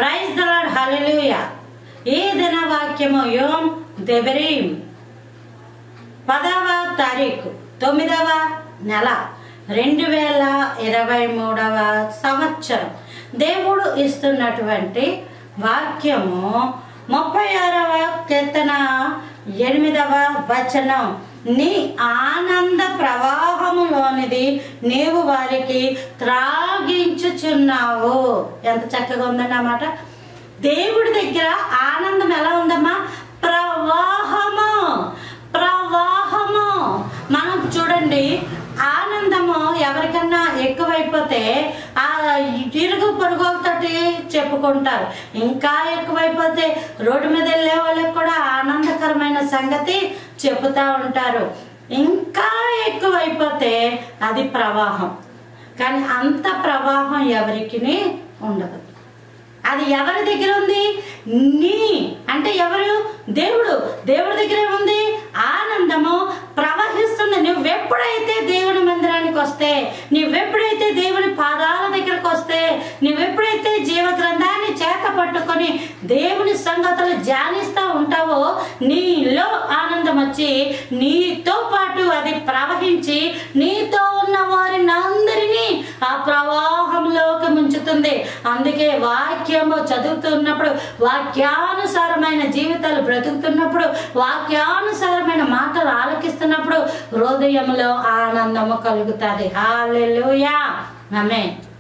praise the Lord హల్లెలూయా ఈ దిన వాక్యము యోం దెబరీం పదవ తారీఖు తొమ్మిదవ నెల రెండు వేల ఇరవై మూడవ సంవత్సరం దేవుడు ఇస్తున్నటువంటి వాక్యము ముప్పై ఆరవ కీర్తన ఎనిమిదవ వచనం నీ ఆనంద ప్రవాహములోనిది నీవు వారికి త్రాగించుచున్నావు ఎంత చక్కగా ఉందన్నమాట దేవుడి దగ్గర ఆనందం ఎలా ఉందమ్మా ప్రవాహము ప్రవాహము మనం చూడండి ఆనందము ఎవరికన్నా ఎక్కువైపోతే ఆ ఇరుగు పొరుగులతోటి చెప్పుకుంటారు ఇంకా ఎక్కువైపోతే రోడ్డు మీద వెళ్ళే వాళ్ళకి కూడా ఆనందకరమైన సంగతి చెబుతూ ఉంటారు ఇంకా ఎక్కువైపోతే అది ప్రవాహం కానీ అంత ప్రవాహం ఎవరికి ఉండదు అది ఎవరి దగ్గర ఉంది నీ అంటే ఎవరు దేవుడు దేవుడి దగ్గరే ఉంది ఆనందము ప్రవహిస్తుంది నువ్వెప్పుడైతే దేవుని మందిరానికి వస్తే నువ్వెప్పుడైతే దేవుని పాదాల దగ్గరకు వస్తే నువ్వెప్పుడైతే జీవ గ్రంథాన్ని చేత పట్టుకొని దేవుని సంగతులు ధ్యానిస్తూ ఉంటావో నీలో ఆనందం వచ్చి నీతో పాటు అది ప్రవహించి నీతో ఉన్న వారిని అందరినీ ఆ ప్రవాహంలోకి ముంచుతుంది అందుకే వాక్యము చదువుతున్నప్పుడు వాక్యానుసారమైన జీవితాలు బ్రతుకుతున్నప్పుడు వాక్యానుసారమైన మాటలు ఆలకిస్తున్నప్పుడు హృదయంలో ఆనందము కలుగుతుంది హాలెలూయా ఆమె